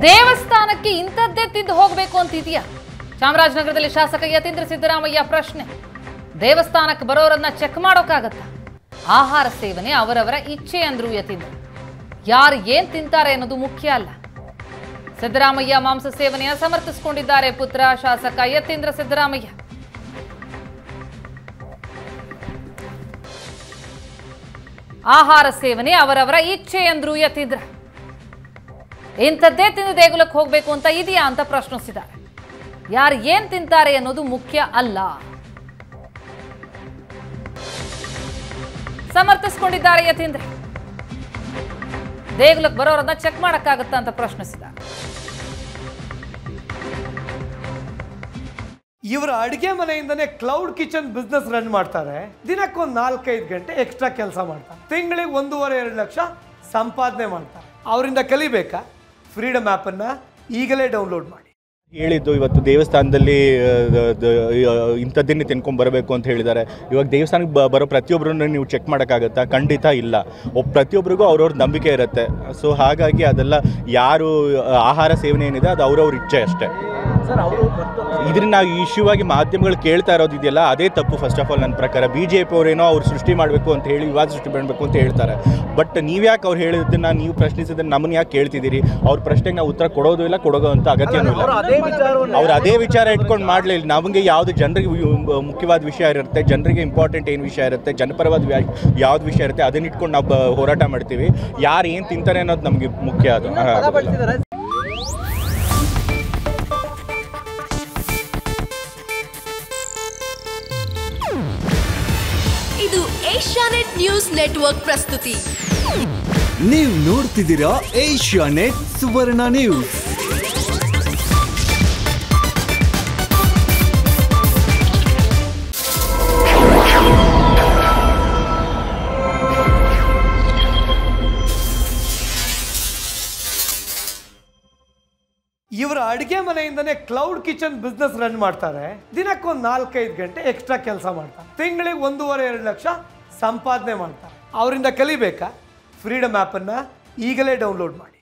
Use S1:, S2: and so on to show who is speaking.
S1: ದೇವಸ್ಥಾನಕ್ಕೆ ಇಂಥದ್ದೇ ತಿಂದು ಹೋಗಬೇಕು ಅಂತಿದೆಯಾ ಚಾಮರಾಜನಗರದಲ್ಲಿ ಶಾಸಕ ಯತೀಂದ್ರ ಸಿದ್ದರಾಮಯ್ಯ ಪ್ರಶ್ನೆ ದೇವಸ್ಥಾನಕ್ಕೆ ಬರೋರನ್ನ ಚೆಕ್ ಮಾಡೋಕ್ಕಾಗತ್ತ ಆಹಾರ ಸೇವನೆ ಅವರವರ ಇಚ್ಛೆ ಅಂದ್ರು ಯತೀಂದ್ರ ಯಾರು ಏನ್ ತಿಂತಾರೆ ಅನ್ನೋದು ಮುಖ್ಯ ಅಲ್ಲ ಸಿದ್ದರಾಮಯ್ಯ ಮಾಂಸ ಸೇವನೆಯ ಸಮರ್ಥಿಸಿಕೊಂಡಿದ್ದಾರೆ ಪುತ್ರ ಶಾಸಕ ಯತೀಂದ್ರ ಸಿದ್ದರಾಮಯ್ಯ ಆಹಾರ ಸೇವನೆ ಅವರವರ ಇಚ್ಛೆ ಅಂದ್ರು ಯತೀಂದ್ರ ಇಂಥದ್ದೇ ತಿಂದು ದೇಗುಲಕ್ಕೆ ಹೋಗ್ಬೇಕು ಅಂತ ಇದೆಯಾ ಅಂತ ಪ್ರಶ್ನಿಸಿದ್ದಾರೆ ಯಾರು ಏನ್ ತಿಂತಾರೆ ಅನ್ನೋದು ಮುಖ್ಯ ಅಲ್ಲ ಸಮರ್ಥಿಸಿಕೊಂಡಿದ್ದಾರೆ ಯತೀಂದ್ರ ದೇಗುಲಕ್ಕೆ ಬರೋರನ್ನ ಚೆಕ್ ಮಾಡಕ್ಕಾಗತ್ತಾ ಅಂತ ಪ್ರಶ್ನಿಸಿದ್ದಾರೆ
S2: ಇವರ ಅಡುಗೆ ಮನೆಯಿಂದನೇ ಕ್ಲೌಡ್ ಕಿಚನ್ ಬಿಸ್ನೆಸ್ ರನ್ ಮಾಡ್ತಾರೆ ದಿನಕ್ಕೊಂದು ನಾಲ್ಕೈದು ಗಂಟೆ ಎಕ್ಸ್ಟ್ರಾ ಕೆಲಸ ಮಾಡ್ತಾರೆ ತಿಂಗಳಿಗೆ ಒಂದೂವರೆ ಎರಡು ಲಕ್ಷ ಸಂಪಾದನೆ ಮಾಡ್ತಾರೆ ಅವರಿಂದ ಕಲಿಬೇಕಾ ಫ್ರೀಡಮ್ ಆ್ಯಪನ್ನು ಈಗಲೇ ಡೌನ್ಲೋಡ್ ಮಾಡಿ
S3: ಹೇಳಿದ್ದು ಇವತ್ತು ದೇವಸ್ಥಾನದಲ್ಲಿ ಆ, ದ- ದ- ಆ, ಇಂಥದ್ದನ್ನೇ ತಿನ್ಕೊಂಡು ಬರಬೇಕು ಅಂತ ಹೇಳಿದ್ದಾರೆ ಇವಾಗ ದೇವಸ್ಥಾನಕ್ಕೆ ಬ- ಬರೋ ಪ್ರತಿಯೊಬ್ಬರನ್ನು ನೀವು ಚೆಕ್ ಮಾಡೋಕ್ಕಾಗತ್ತಾ ಖಂಡಿತ ಇಲ್ಲ ಒಬ್ಬ ಪ್ರತಿಯೊಬ್ಬರಿಗೂ ಅವ್ರವ್ರ ನಂಬಿಕೆ ಇರುತ್ತೆ ಸೊ ಹಾಗಾಗಿ ಅದೆಲ್ಲ ಯಾರು ಆ, ಆಹಾರ ಸೇವನೆ ಏನಿದೆ ಅದು ಅವ್ರವ್ರ ಇಚ್ಛೆ ಅಷ್ಟೇ ಇದನ್ನ ನಾವು ಇಶ್ಯೂ ಆಗಿ ಮಾಧ್ಯಮಗಳು ಕೇಳ್ತಾ ಇರೋದು ಇದೆಯಲ್ಲ ಅದೇ ತಪ್ಪು ಫಸ್ಟ್ ಆಫ್ ಆಲ್ ನನ್ನ ಪ್ರಕಾರ ಬಿ ಜೆ ಪಿ ಅವರೇನೋ ಅವ್ರು ಸೃಷ್ಟಿ ಮಾಡಬೇಕು ಅಂತ ಹೇಳಿ ವಿವಾದ ಸೃಷ್ಟಿ ಮಾಡಬೇಕು ಅಂತ ಹೇಳ್ತಾರೆ ಬಟ್ ನೀವ್ಯಾಕೆ ಅವ್ರು ಹೇಳಿದ್ದನ್ನ ನೀವು ಪ್ರಶ್ನಿಸಿದ್ದನ್ನ ನಮ್ಮನ್ನ ಯಾಕೆ ಕೇಳ್ತಿದ್ದೀರಿ ಅವ್ರ ಪ್ರಶ್ನೆಗೆ ನಾವು ಉತ್ತರ ಕೊಡೋದು ಇಲ್ಲ ಕೊಡೋದು ಅಂತ ಅಗತ್ಯನೂ ಇಲ್ಲ ಅವ್ರು ಅದೇ ವಿಚಾರ ಇಟ್ಕೊಂಡು ಮಾಡಲಿಲ್ಲ ನಮಗೆ ಯಾವುದು ಜನರಿಗೆ ಯು- ಮುಖ್ಯವಾದ ವಿಷಯ ಇರುತ್ತೆ ಜನರಿಗೆ ಇಂಪಾರ್ಟೆಂಟ್ ಏನು ವಿಷಯ ಇರುತ್ತೆ ಜನಪರವಾದ ವ್ಯಾ- ಯಾವ್ದು ವಿಷಯ ಇರುತ್ತೆ ಅದನ್ನ ಇಟ್ಕೊಂಡು ನಾವು ಬ- ಹೋರಾಟ ಮಾಡ್ತೀವಿ ಯಾರು ಏನು ತಿಂತಾರೆ ಅನ್ನೋದು ನಮಗೆ ಮುಖ್ಯ ಅದು ಹಾಗಾಗಿ.
S4: ಇದು ಏಷ್ಯಾನೆಟ್ ನ್ಯೂಸ್ ನೆಟ್ವರ್ಕ್ ಪ್ರಸ್ತುತಿ
S5: ನೀವು ನೋಡ್ತಿದ್ದೀರಾ ಏಷ್ಯಾ ನೆಟ್ ಸುವರ್ಣ ನ್ಯೂಸ್
S2: ಇವರ ಅಡುಗೆ ಮನೆಯಿಂದನೇ ಕ್ಲೌಡ್ ಕಿಚನ್ ಬಿಸ್ನೆಸ್ ರನ್ ಮಾಡ್ತಾರೆ ದಿನಕ್ಕೊಂದು ನಾಲ್ಕೈದು ಗಂಟೆ ಎಕ್ಸ್ಟ್ರಾ ಕೆಲಸ ಮಾಡ್ತಾರೆ ತಿಂಗಳಿಗೆ ಒಂದೂವರೆ ಎರಡು ಲಕ್ಷ ಸಂಪಾದನೆ ಮಾಡ್ತಾರೆ ಅವರಿಂದ ಕಲಿಬೇಕಾ ಫ್ರೀಡಮ್ ಆ್ಯಪನ್ನು ಈಗಲೇ ಡೌನ್ಲೋಡ್ ಮಾಡಿ